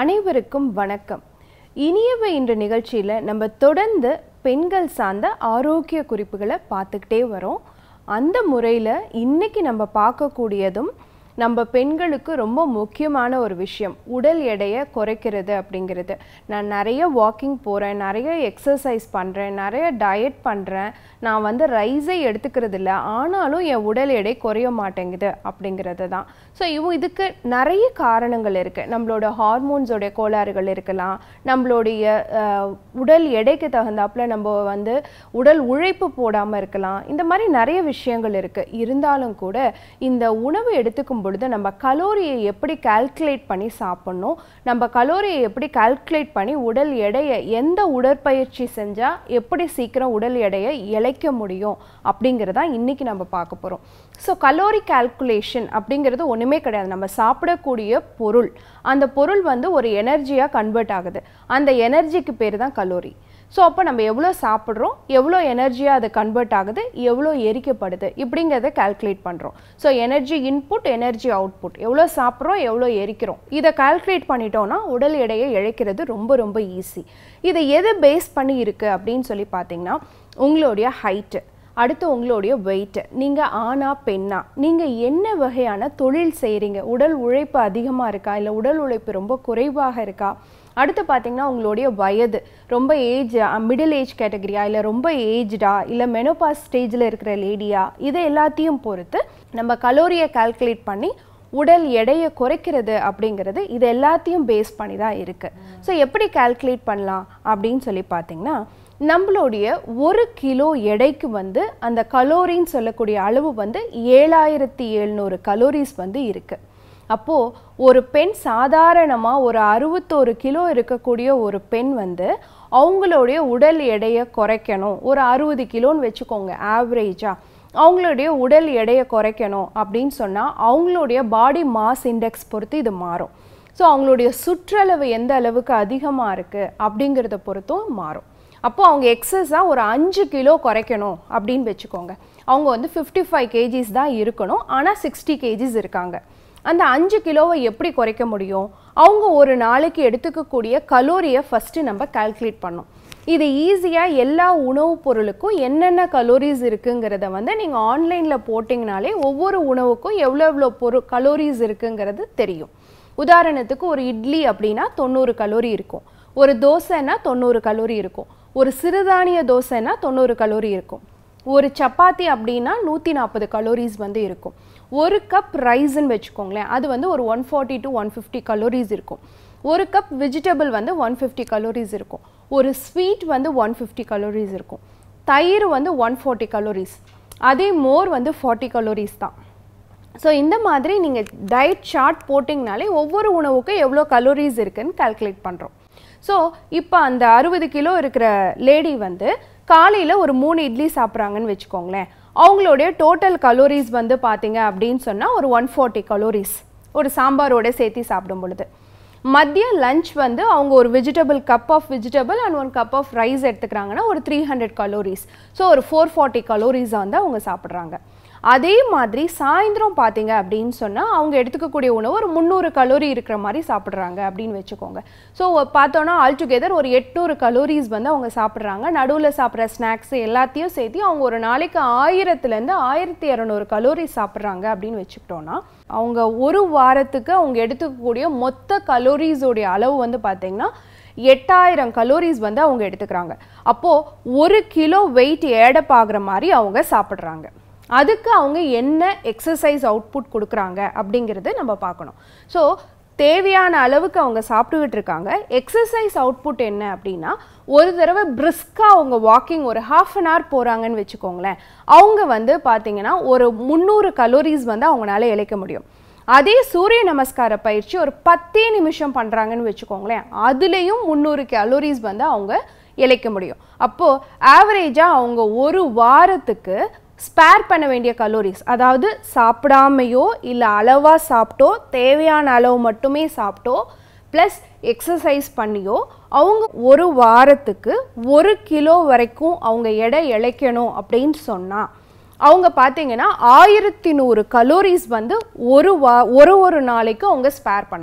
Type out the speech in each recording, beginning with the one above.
அனைவருக்கும் வணக்கம் இனியவை என்ற நிகழ்ச்சியில் நம்ம தொடர்ந்து பெண்கள் சார்ந்த ஆரோக்கிய குறிப்புகளை பார்த்துக்கிட்டே வரோம் அந்த முறையில் இன்னைக்கு நம்ம பார்க்கக்கூடியதும் நம்ம பெண்களுக்கு ரொம்ப முக்கியமான ஒரு விஷயம் உடல் எடையை குறைக்கிறது அப்படிங்கிறது நான் நிறைய வாக்கிங் போகிறேன் நிறைய எக்ஸசைஸ் பண்ணுறேன் நிறைய டயட் பண்ணுறேன் நான் வந்து ரைஸே எடுத்துக்கிறது இல்லை ஆனாலும் என் உடல் எடை குறைய மாட்டேங்குது அப்படிங்கிறது தான் ஸோ இவ இதுக்கு நிறைய காரணங்கள் இருக்குது நம்மளோட ஹார்மோன்ஸோடைய கோளாறுகள் இருக்கலாம் நம்மளுடைய அஹ், உடல் எடைக்கு தகுந்தாப்புல நம்ம வந்து உடல் உழைப்பு போடாமல் இருக்கலாம் இந்த மாதிரி நிறைய விஷயங்கள் இருக்குது இருந்தாலும் கூட இந்த உணவு எடுத்துக்கும் பொழுது நம்ம கலோரியை எப்படி கால்குலேட் பண்ணி சாப்பிட்ணும் நம்ம கலோரியை எப்படி கால்குலேட் பண்ணி உடல் எடையை எந்த உடற்பயிற்சி செஞ்சால் எப்படி சீக்கிரம் உடல் எடையை இழைக்க முடியும் அப்படிங்கிறதா இன்னைக்கு நம்ம பார்க்க போகிறோம் ஸோ கலோரி கால்குலேஷன் அப்படிங்கிறது ஒன்றுமே கிடையாது நம்ம சாப்பிடக்கூடிய பொருள் அந்த பொருள் வந்து ஒரு எனர்ஜியாக கன்வெர்ட் ஆகுது அந்த எனர்ஜிக்கு பேர் தான் கலோரி ஸோ அப்போ நம்ம எவ்வளோ சாப்பிட்றோம் எவ்வளோ எனர்ஜியாக அது கன்வெர்ட் ஆகுது எவ்வளோ எரிக்கப்படுது இப்படிங்கிறத கால்குலேட் பண்ணுறோம் so energy input energy output எவ்வளோ சாப்பிட்றோம் எவ்வளோ எரிக்கிறோம் இதை கால்குலேட் பண்ணிட்டோம்னா உடல் எடையை இழைக்கிறது ரொம்ப ரொம்ப ஈஸி இதை எதை பேஸ் பண்ணி இருக்குது அப்படின்னு சொல்லி பார்த்தீங்கன்னா உங்களுடைய ஹைட்டு அடுத்து உங்களுடைய வெயிட்டு நீங்கள் ஆணா பெண்ணா நீங்கள் என்ன வகையான தொழில் செய்கிறீங்க உடல் உழைப்பு அதிகமாக இருக்கா இல்லை உடல் உழைப்பு ரொம்ப குறைவாக இருக்கா அடுத்து பார்த்தீங்கன்னா உங்களுடைய வயது ரொம்ப ஏஜ் மிடில் ஏஜ் கேட்டகரியா இல்லை ரொம்ப ஏஜ்டா இல்லை மெனோபாஸ் ஸ்டேஜில் இருக்கிற லேடியா இதை எல்லாத்தையும் பொறுத்து நம்ம கலோரியை கால்குலேட் பண்ணி உடல் எடையை குறைக்கிறது அப்படிங்கிறது இது எல்லாத்தையும் பேஸ் பண்ணி தான் இருக்குது ஸோ எப்படி கால்குலேட் பண்ணலாம் அப்படின்னு சொல்லி பார்த்தீங்கன்னா நம்மளுடைய ஒரு கிலோ எடைக்கு வந்து அந்த கலோரின்னு சொல்லக்கூடிய அளவு வந்து ஏழாயிரத்தி எழுநூறு கலோரிஸ் வந்து இருக்குது அப்போது ஒரு பெண் சாதாரணமாக ஒரு அறுபத்தோரு கிலோ இருக்கக்கூடிய ஒரு பெண் வந்து அவங்களுடைய உடல் எடையை குறைக்கணும் ஒரு அறுபது கிலோன்னு வச்சுக்கோங்க ஆவரேஜாக அவங்களுடைய உடல் எடையை குறைக்கணும் அப்படின்னு சொன்னால் அவங்களுடைய பாடி மாஸ் இண்டெக்ஸ் பொறுத்து இது மாறும் ஸோ அவங்களுடைய சுற்றளவு எந்த அளவுக்கு அதிகமாக இருக்குது அப்படிங்கிறத பொறுத்தும் மாறும் அப்போ அவங்க எக்ஸஸாக ஒரு அஞ்சு கிலோ குறைக்கணும் அப்படின்னு வச்சுக்கோங்க அவங்க வந்து ஃபிஃப்டி ஃபைவ் கேஜிஸ் தான் இருக்கணும் ஆனால் சிக்ஸ்டி கேஜிஸ் இருக்காங்க அந்த அஞ்சு கிலோவை எப்படி குறைக்க முடியும் அவங்க ஒரு நாளைக்கு எடுத்துக்கக்கூடிய கலோரியை ஃபஸ்ட்டு நம்ம கால்குலேட் பண்ணோம் இது ஈஸியாக எல்லா உணவுப் பொருளுக்கும் என்னென்ன கலோரிஸ் இருக்குங்கிறத வந்து நீங்கள் ஆன்லைனில் போட்டிங்கனாலே ஒவ்வொரு உணவுக்கும் எவ்வளோ எவ்வளோ பொரு கலோரிஸ் இருக்குங்கிறது தெரியும் உதாரணத்துக்கு ஒரு இட்லி அப்படின்னா தொண்ணூறு கலோரி இருக்கும் ஒரு தோசைன்னா தொண்ணூறு கலோரி இருக்கும் ஒரு சிறுதானிய தோசைன்னா தொண்ணூறு கலோரி இருக்கும் ஒரு சப்பாத்தி அப்படின்னா நூற்றி நாற்பது கலோரிஸ் வந்து இருக்கும் ஒரு கப் ரைஸ்ன்னு வச்சுக்கோங்களேன் அது வந்து ஒரு one forty to one fifty calories இருக்கும் ஒரு கப் வெஜிடபிள் வந்து ஒன் ஃபிஃப்டி கலோரிஸ் இருக்கும் ஒரு ஸ்வீட் வந்து ஒன் ஃபிஃப்டி கலோரிஸ் இருக்கும் தயிர் வந்து ஒன் ஃபார்ட்டி கலோரிஸ் அதே மோர் வந்து ஃபார்ட்டி கலோரிஸ் தான் ஸோ இந்த மாதிரி நீங்கள் டயட் சார்ட் போட்டிங்கனாலே ஒவ்வொரு உணவுக்கும் எவ்வளோ கலோரிஸ் இருக்குன்னு கால்குலேட் பண்ணுறோம் ஸோ இப்போ அந்த அறுபது கிலோ இருக்கிற லேடி வந்து காலையில் ஒரு மூணு இட்லி சாப்பிட்றாங்கன்னு வச்சுக்கோங்களேன் அவங்களுடைய டோட்டல் கலோரிஸ் வந்து பார்த்தீங்க அப்படின்னு சொன்னால் ஒரு ஒன் ஃபார்ட்டி கலோரிஸ் ஒரு சாம்பாரோட சேர்த்து சாப்பிடும் பொழுது மதிய லஞ்ச் வந்து அவங்க ஒரு vegetable cup of vegetable and one cup of rice எடுத்துக்கிறாங்கன்னா ஒரு த்ரீ ஹண்ட்ரட் கலோரிஸ் ஸோ ஒரு ஃபோர் ஃபார்ட்டி கலோரிஸ் வந்து அவங்க சாப்பிட்றாங்க அதே மாதிரி சாயந்தரம் பார்த்தீங்க அப்படின்னு சொன்னால் அவங்க எடுத்துக்கக்கூடிய உணவு ஒரு முந்நூறு கலோரி இருக்கிற மாதிரி சாப்பிட்றாங்க அப்படின்னு வச்சுக்கோங்க ஸோ பார்த்தோன்னா ஆல்டுகெதர் ஒரு எட்நூறு கலோரிஸ் வந்து அவங்க சாப்பிட்றாங்க நடுவில் சாப்பிட்ற ஸ்நாக்ஸ் எல்லாத்தையும் சேர்த்து அவங்க ஒரு நாளைக்கு ஆயிரத்துலேருந்து ஆயிரத்தி இரநூறு கலோரி சாப்பிட்றாங்க அப்படின்னு வச்சுக்கிட்டோன்னா அவங்க ஒரு வாரத்துக்கு அவங்க எடுத்துக்கக்கூடிய மொத்த கலோரிஸோடைய அளவு வந்து பார்த்தீங்கன்னா எட்டாயிரம் கலோரிஸ் வந்து அவங்க எடுத்துக்கிறாங்க அப்போது ஒரு கிலோ வெயிட் ஏடப் ஆகுற மாதிரி அவங்க சாப்பிட்றாங்க அதுக்கு அவங்க என்ன எக்ஸசைஸ் அவுட்புட் கொடுக்குறாங்க அப்படிங்கிறது நம்ம பார்க்கணும் ஸோ தேவையான அளவுக்கு அவங்க சாப்பிட்டுக்கிட்டு இருக்காங்க எக்ஸசைஸ் அவுட்புட் என்ன அப்படின்னா ஒரு தடவை பிரிஸ்காக அவங்க வாக்கிங் ஒரு ஹாஃப் அன் ஹவர் போகிறாங்கன்னு வச்சுக்கோங்களேன் அவங்க வந்து பார்த்தீங்கன்னா ஒரு முந்நூறு கலோரிஸ் வந்து அவங்களால இழைக்க முடியும் அதே சூரிய நமஸ்கார பயிற்சி ஒரு பத்தே நிமிஷம் பண்ணுறாங்கன்னு வச்சுக்கோங்களேன் அதுலேயும் முந்நூறு கலோரிஸ் வந்து அவங்க இழைக்க முடியும் அப்போது ஆவரேஜாக அவங்க ஒரு வாரத்துக்கு ஸ்பேர் பண்ண வேண்டிய கலோரிஸ் அதாவது சாப்பிடாமையோ இல்லை அளவாக சாப்பிட்டோ தேவையான அளவு மட்டுமே சாப்பிட்டோ ப்ளஸ் எக்ஸசைஸ் பண்ணியோ அவங்க ஒரு வாரத்துக்கு ஒரு கிலோ வரைக்கும் அவங்க எடை இழைக்கணும் அப்படின்னு சொன்னால் அவங்க பார்த்தீங்கன்னா ஆயிரத்தி நூறு கலோரிஸ் வந்து ஒரு வா ஒரு ஒரு நாளைக்கு அவங்க ஸ்பேர் பண்ணணும்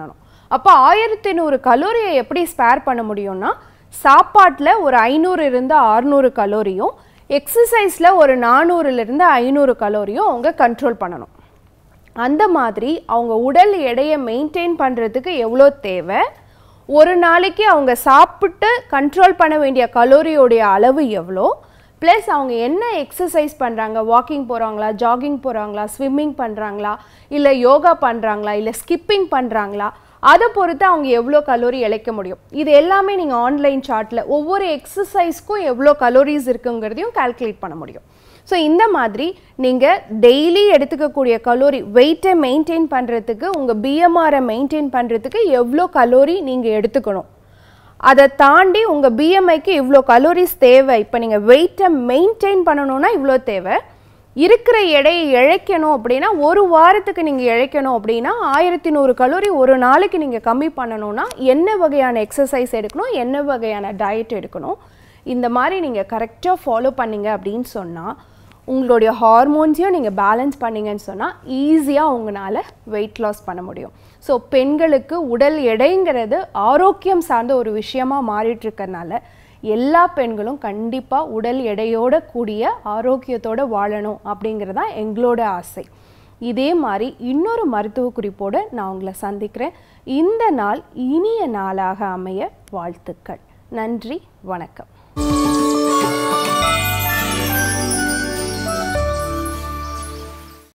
அப்போ ஆயிரத்தி நூறு கலோரியை எப்படி ஸ்பேர் பண்ண முடியும்னா சாப்பாட்டில் ஒரு ஐநூறு இருந்து அறுநூறு கலோரியும் எக்ஸசைஸில் ஒரு நானூறுலேருந்து ஐநூறு கலோரியும் அவங்க கண்ட்ரோல் பண்ணணும் அந்த மாதிரி அவங்க உடல் எடையை மெயின்டைன் பண்ணுறதுக்கு எவ்வளோ தேவை ஒரு நாளைக்கு அவங்க சாப்பிட்டு கண்ட்ரோல் பண்ண வேண்டிய கலோரியோடைய அளவு எவ்வளோ ப்ளஸ் அவங்க என்ன எக்ஸசைஸ் பண்ணுறாங்க வாக்கிங் போகிறாங்களா ஜாகிங் போகிறாங்களா ஸ்விம்மிங் பண்ணுறாங்களா இல்லை யோகா பண்ணுறாங்களா இல்லை ஸ்கிப்பிங் பண்ணுறாங்களா அதை பொறுத்து அவங்க எவ்வளோ கலோரி இழைக்க முடியும் இது எல்லாமே நீங்கள் ஆன்லைன் சார்ட்டில் ஒவ்வொரு எக்ஸசைஸ்க்கும் எவ்வளோ கலோரிஸ் இருக்குங்கிறதையும் கால்குலேட் பண்ண முடியும் ஸோ இந்த மாதிரி நீங்கள் டெய்லி எடுத்துக்கக்கூடிய கலோரி வெயிட்டை மெயின்டைன் பண்ணுறதுக்கு உங்கள் பிஎம்ஆரை மெயின்டைன் பண்ணுறதுக்கு எவ்வளோ கலோரி நீங்கள் எடுத்துக்கணும் அதை தாண்டி உங்கள் பிஎம்ஐக்கு இவ்வளோ கலோரிஸ் தேவை இப்போ நீங்கள் வெயிட்டை மெயின்டைன் பண்ணணும்னா இவ்வளோ தேவை இருக்கிற எடையை இழைக்கணும் அப்படின்னா ஒரு வாரத்துக்கு நீங்கள் இழைக்கணும் அப்படின்னா ஆயிரத்தி நூறு கலோரி ஒரு நாளைக்கு நீங்கள் கம்மி பண்ணணும்னா என்ன வகையான எக்ஸசைஸ் எடுக்கணும் என்ன வகையான டயட் எடுக்கணும் இந்த மாதிரி நீங்கள் கரெக்டாக ஃபாலோ பண்ணீங்க அப்படின்னு சொன்னால் உங்களுடைய ஹார்மோன்ஸையும் நீங்கள் பேலன்ஸ் பண்ணீங்கன்னு சொன்னால் ஈஸியாக உங்களால் வெயிட் லாஸ் பண்ண முடியும் ஸோ பெண்களுக்கு உடல் எடைங்கிறது ஆரோக்கியம் சார்ந்த ஒரு விஷயமா மாறிட்டு இருக்கறனால எல்லா பெண்களும் கண்டிப்பாக உடல் எடையோட கூடிய ஆரோக்கியத்தோட வாழணும் அப்படிங்கிறது தான் எங்களோட ஆசை இதே மாதிரி இன்னொரு மருத்துவ குறிப்போடு நான் உங்களை சந்திக்கிறேன் இந்த நாள் இனிய நாளாக அமைய வாழ்த்துக்கள் நன்றி வணக்கம்